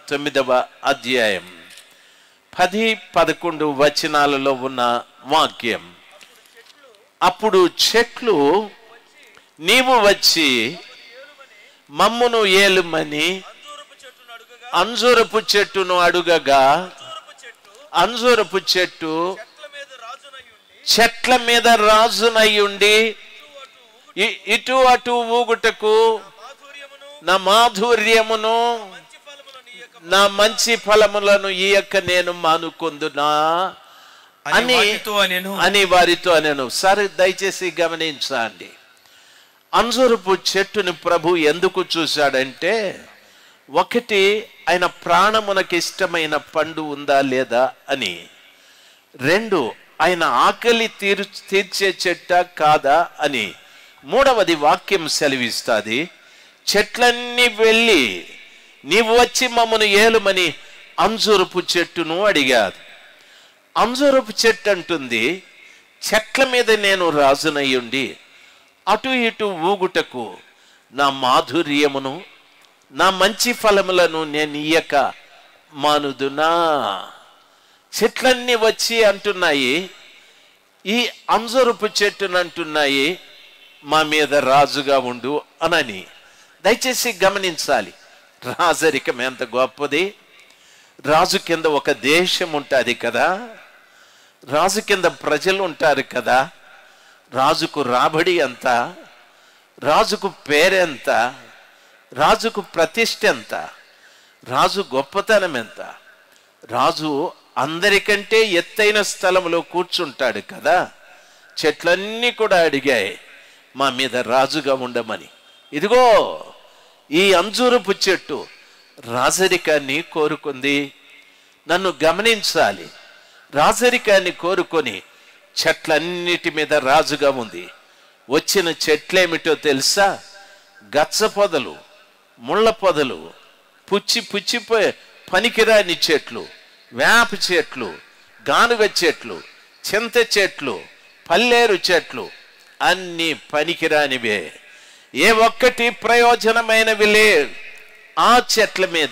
తొమ్మిదవ అధ్యాయం పది పదకొండు వచనాలలో ఉన్న వాక్యం అప్పుడు చెట్లు నీవు వచ్చి మమ్మును ఏలుమని అంజూరపు చెట్టును అడుగగా అంజూరపు చెట్టు అంజూరపు చెట్టు అంజూరపు చెట్టు చెట్ల మీద రాజునయ్యుండి చెట్ల మీద రాజునయ్యుండి ఇ- ఇటు అటు ఊగుటకు మాధుర్యమును నా మాధుర్యమును మంచి ఫలమును నీ యొక్క నా మంచి ఫలములను ఈ యొక్క నేను మానుకొందునా అని అని వాటితో నేను అని వారితో నేను సరే దయచేసి గమనించండి అంజూరపు చెట్టుని ప్రభు ఎందుకు చూశాడంటే ఒకటి ఆయన ప్రాణమునకు ఇష్టమైన పండు ఉందా లేదా అని రెండు ఆయన ఆకలి తీరు తీర్చే చెట్ట కాదా అని మూడవది వాక్యం సెలవిస్తుంది చెట్లన్నీ వెళ్ళి నీవు వచ్చి మమ్మను ఏలుమని అంజూరపు చెట్టును అడిగాడు అంజూరపు చెట్టు అంటుంది చెట్ల మీద నేను రాజునయ్యుండి అటు ఇటు ఊగుటకు నా మాధుర్యమును నా మంచి ఫలములను నేను ఇయ్యక మానుదునా చెట్లన్నీ వచ్చి అంటున్నాయి ఈ అంజూరపు చెట్టును అంటున్నాయి మా మీద రాజుగా ఉండు అనని దయచేసి గమనించాలి రాజరికం ఎంత గొప్పది రాజు కింద ఒక దేశం ఉంటుంది కదా రాజు కింద ప్రజలు ఉంటారు కదా రాజుకు రాబడి ఎంత రాజుకు పేరెంత రాజుకు ప్రతిష్ట ఎంత రాజు గొప్పతనం ఎంత రాజు అందరికంటే ఎత్తైన స్థలంలో కూర్చుంటాడు కదా చెట్లన్నీ కూడా అడిగాయి మా మీద రాజుగా ఉండమని ఇదిగో ఈ అంజూరపు చెట్టు రాజరికాన్ని కోరుకుంది నన్ను గమనించాలి రాజరికాన్ని కోరుకొని చెట్లన్నిటి మీద రాజుగా ఉంది వచ్చిన చెట్లేమిటో తెలుసా గచ్చ పొదలు ముళ్ళ పొదలు పుచ్చి పుచ్చిపోయే పనికిరాని చెట్లు వేప చెట్లు గానుగ చెట్లు చింత చెట్లు పల్లేరు చెట్లు అన్ని పనికిరానివే ఏ ఒక్కటి ప్రయోజనమైనవి లే ఆ చెట్ల మీద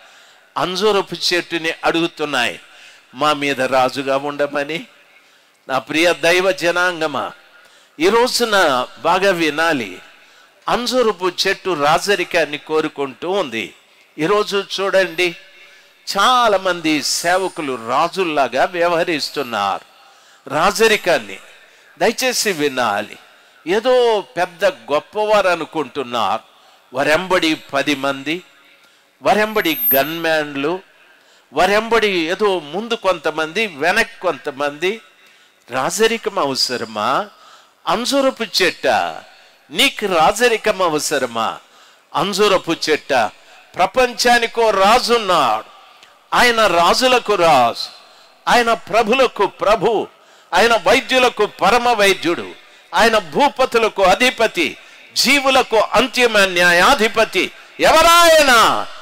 అంజూరపు చెట్టుని అడుగుతున్నాయి మా మీద రాజుగా ఉండమని నా ప్రియ దైవ జనాంగమా ఈ రోజున బాగా వినాలి అంజూరపు చెట్టు రాజరికాన్ని కోరుకుంటూ ఉంది ఈరోజు చూడండి చాలా మంది సేవకులు రాజుల్లాగా వ్యవహరిస్తున్నారు రాజరికాన్ని దయచేసి వినాలి ఏదో పెద్ద గొప్పవారు అనుకుంటున్నారు వరెంబడి పది మంది వరెంబడి గన్మ్యాన్లు వరెంబడి ఏదో ముందు కొంతమంది వెనక్ కొంతమంది రాజరికం అవసరమా అంజూరపు చెట్ట నీకు రాజరికం అవసరమా అంజూరపు చెట్ట ప్రపంచానికో రాజున్నాడు ఆయన రాజులకు రాజు ఆయన ప్రభులకు ప్రభు ఆయన వైద్యులకు పరమ వైద్యుడు ఆయన భూపతులకు అధిపతి జీవులకు అంతిమ న్యాయాధిపతి ఎవరాయన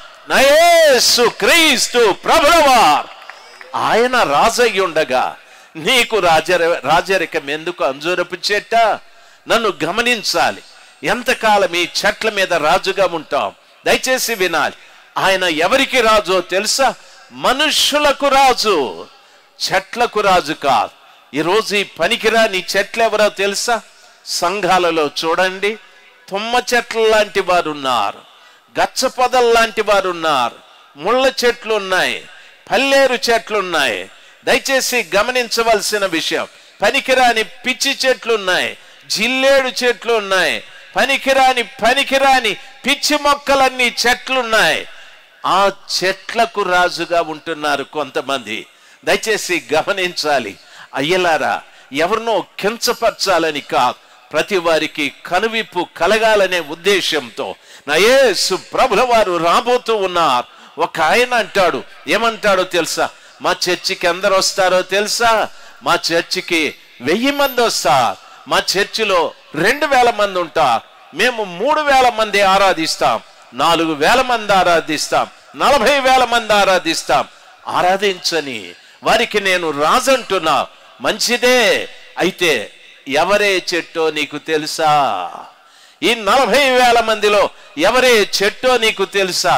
నయేసు క్రీస్తు ప్రభులవార్ ఆయన రాజయ్య ఉండగా నీకు రాజర రాజరికం ఎందుకు అంజూరపు చెట్ట నన్ను గమనించాలి ఎంతకాలం ఈ చెట్ల మీద రాజుగా ఉంటాం దయచేసి వినాలి ఆయన ఎవరికి రాజో తెలుసా మనుష్యులకు రాజు చెట్లకు రాజు కాదు ఈరోజు ఈ పనికిరాని చెట్లు ఎవరో తెలుసా సంఘాలలో చూడండి తుమ్మ చెట్ల లాంటి వారు ఉన్నారు గచ్చ పొదల లాంటి వారు ఉన్నారు ముళ్ళ చెట్లు ఉన్నాయి పల్లేరు చెట్లు ఉన్నాయి దయచేసి గమనించవలసిన విషయం పనికిరాని పిచ్చి చెట్లు ఉన్నాయి జిల్లేడు చెట్లు ఉన్నాయి పనికిరాని పనికిరాని పిచ్చి మొక్కలన్నీ చెట్లున్నాయి ఆ చెట్లకు రాజుగా ఉంటున్నారు కొంతమంది దయచేసి గమనించాలి అయ్యలారా ఎవరినో కించపరచాలని కాదు ప్రతి వారికి కనువిప్పు కలగాలనే ఉద్దేశంతో నా యేసు ప్రభుల వారు రాబోతూ ఉన్నారు ఒక ఆయన అంటాడు ఏమంటాడో తెలుసా మా చర్చికి ఎందరు వస్తారో తెలుసా మా చర్చికి వెయ్యి మంది వస్తారు మా చర్చిలో రెండు వేల మంది ఉంటారు మేము మూడు వేల మంది ఆరాధిస్తాం నాలుగు వేల మంది ఆరాధిస్తాం నలభై వేల మంది ఆరాధిస్తాం ఆరాధించని వారికి నేను రాజంటున్నా మంచిదే అయితే ఎవరే చెట్టో నీకు తెలుసా ఈ నలభై వేల మందిలో ఎవరే చెట్టో నీకు తెలుసా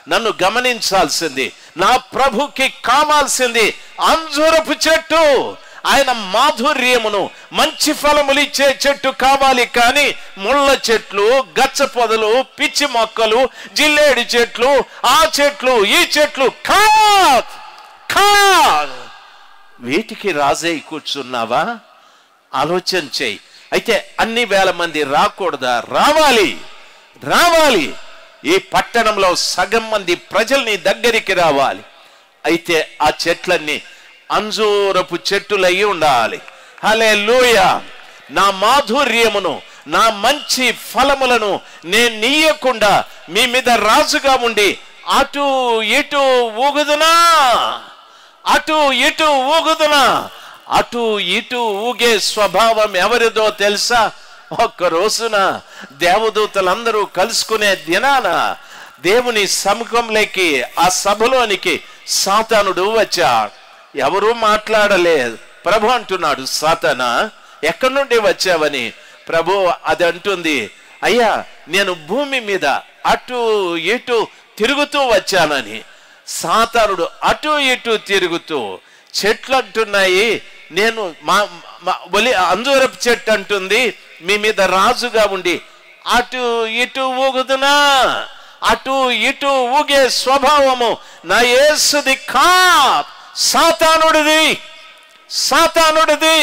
నన్ను గమనించాల్సింది నా ప్రభుకి కావాల్సింది అంజూరపు చెట్టు ఆయన మాధుర్యమును మంచి ఫలములు ఇచ్చే చెట్టు కావాలి కానీ ముళ్ళ చెట్లు గచ్చ పొదలు పిచ్చి మొక్కలు జిల్లేడి చెట్లు ఆ చెట్లు ఈ చెట్లు కాద్ కాద్ వీటికి రాజై కూర్చున్నావా ఆలోచన చేయి అయితే అన్ని వేల మంది రాకూడదా రావాలి రావాలి ఈ పట్టణంలో సగం మంది ప్రజల్ని దగ్గరికి రావాలి అయితే ఆ చెట్లన్నీ అంజూరపు చెట్టులయ్యి ఉండాలి హలే నా మాధుర్యమును నా మంచి ఫలములను నేను నీయకుండా మీ మీద రాజుగా ఉండి అటు ఇటు ఊగుదునా అటు ఇటు ఊగుదునా అటు ఇటు ఊగే స్వభావం ఎవరిదో తెలుసా ఒక్క రోజున దేవదూతలందరూ కలుసుకునే దినాన దేవుని సముఖంలోకి ఆ సభలోనికి సాతానుడు వచ్చాడు ఎవరూ మాట్లాడలేదు ప్రభు అంటున్నాడు సాతాన ఎక్కడి నుండి వచ్చావని ప్రభు అది అంటుంది అయ్యా నేను భూమి మీద అటు ఇటు తిరుగుతూ వచ్చానని సాతానుడు అటు ఇటు తిరుగుతూ చెట్లు అంటున్నాయి నేను మా మా- ఒలి అంజూరపు చెట్టు అంటుంది మీ మీద రాజుగా ఉండి అటు ఇటు ఊగుదునా అటు ఇటు ఊగే స్వభావము నా యేసుది కా సాతానుడిది సాతానుడిది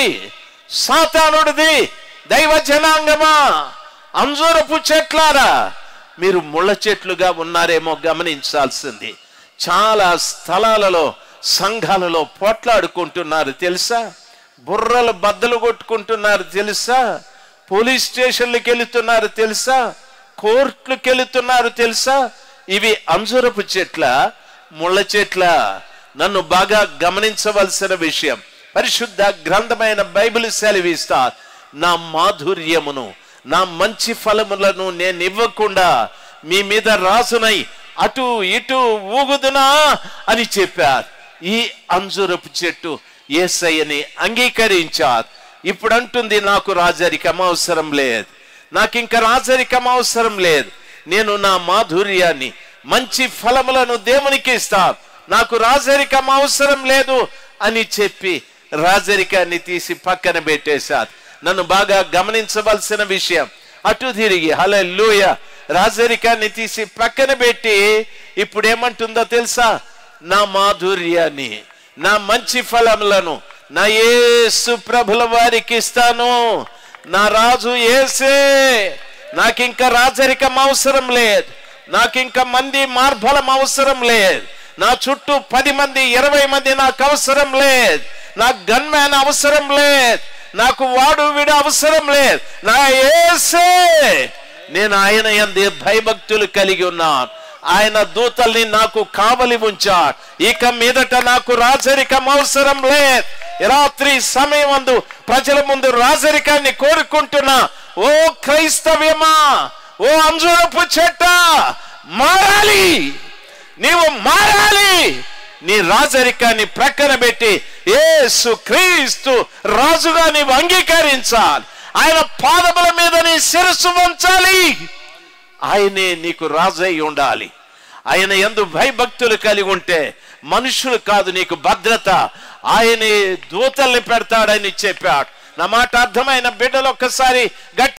సాతానుడిది దైవ జనాంగమా అంజూరపు చెట్లారా మీరు ముళ్ళ చెట్లుగా ఉన్నారేమో గమనించాల్సింది చాలా స్థలాలలో సంఘాలలో పోట్లాడుకుంటున్నారు తెలుసా బుర్రలు బద్దలు కొట్టుకుంటున్నారు తెలుసా పోలీస్ స్టేషన్లకు వెళుతున్నారు తెలుసా కోర్టులకు వెళుతున్నారు తెలుసా ఇవి అంజూరపు చెట్ల ముళ్ళ చెట్ల నన్ను బాగా గమనించవలసిన విషయం పరిశుద్ధ గ్రంథమైన బైబిల్ సెలవిస్తా నా మాధుర్యమును నా మంచి ఫలములను నేను ఇవ్వకుండా మీ మీద రాసునై అటు ఇటు ఊగుదునా అని చెప్పారు ఈ అంజురపు చెట్టు ఏసయ్యని అంగీకరించారు ఇప్పుడు అంటుంది నాకు రాజరికం అవసరం లేదు నాకు ఇంకా రాజరికం అవసరం లేదు నేను నా మాధుర్యాన్ని మంచి ఫలములను దేవునికి ఇస్తా నాకు రాజరికం అవసరం లేదు అని చెప్పి రాజరికాన్ని తీసి పక్కన పెట్టేశారు నన్ను బాగా గమనించవలసిన విషయం అటు తిరిగి హలెల్లుయ రాజరికాన్ని తీసి పక్కన పెట్టి ఇప్పుడు ఏమంటుందో తెలుసా నా మాధుర్యాన్ని నా మంచి ఫలములను నా యేసు ప్రభుల వారికి ఇస్తాను నా రాజు ఏసే నాకింక రాజరికం అవసరం లేదు నాకింక మంది మార్బలం అవసరం లేదు నా చుట్టూ పది మంది ఇరవై మంది నాకు అవసరం లేదు నాకు గన్మ్యాన్ అవసరం లేదు నాకు వాడు వీడు అవసరం లేదు నా ఏసే నేను ఆయన ఎందు భయభక్తులు కలిగి ఉన్నాను ఆయన దూతల్ని నాకు కావలి ఉంచాడు ఇక మీదట నాకు రాజరికం అవసరం లేదు ఈ రాత్రి సమయం అందు ప్రజల ముందు రాజరికాన్ని కోరుకుంటున్నా ఓ క్రైస్తవ్యమా ఓ అంజురపు చెట్ట మారాలి నీవు మారాలి నీ రాజరికాన్ని ప్రక్కన పెట్టి యేసు క్రీస్తు రాజుగా నీవు అంగీకరించాలి ఆయన పాదముల మీద నీ శిరస్సు వంచాలి ఆయనే నీకు రాజై ఉండాలి ఆయన ఎందు భయభక్తులు కలిగి ఉంటే మనుషులు కాదు నీకు భద్రత ఆయనే దూతల్ని పెడతాడని చెప్పాడు నా మాట అర్థమైన బిడ్డలు ఒక్కసారి గట్టి